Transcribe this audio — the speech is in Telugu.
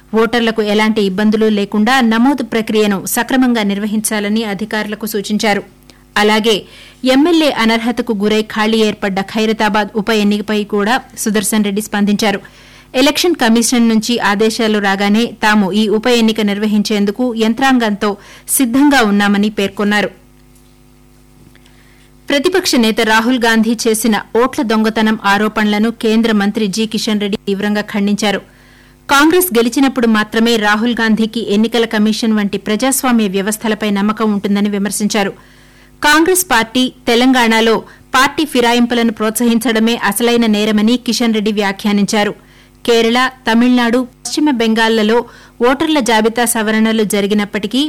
ఓటర్లకు ఎలాంటి ఇబ్బందులు లేకుండా నమోదు ప్రక్రియను సక్రమంగా నిర్వహించాలని అధికారులకు సూచించారు అలాగే ఎమ్మెల్యే అనర్హతకు గురై ఖాళీ ఏర్పడ్డ ఖైరతాబాద్ ఉప ఎన్నికపై కూడా సుదర్శన్ రెడ్డి స్పందించారు ఎలక్షన్ కమిషన్ నుంచి ఆదేశాలు రాగానే తాము ఈ ఉప ఎన్నిక నిర్వహించేందుకు యంత్రాంగంతో సిద్దంగా ఉన్నామని పేర్కొన్నారు ప్రతిపక్ష నేత రాహుల్ గాంధీ చేసిన ఓట్ల దొంగతనం ఆరోపణలను కేంద్ర మంత్రి జి కిషన్ రెడ్డి తీవ్రంగా ఖండించారు కాంగ్రెస్ గెలిచినప్పుడు మాత్రమే రాహుల్ గాంధీకి ఎన్నికల కమిషన్ వంటి ప్రజాస్వామ్య వ్యవస్థలపై నమ్మకం ఉంటుందని విమర్శించారు కాంగ్రెస్ పార్టీ తెలంగాణలో పార్టీ ఫిరాయింపులను ప్రోత్సహించడమే అసలైన నేరమని కిషన్ రెడ్డి వ్యాఖ్యానించారు కేరళ తమిళనాడు పశ్చిమ బెంగాల్లో ఓటర్ల జాబితా సవరణలు జరిగినప్పటికీ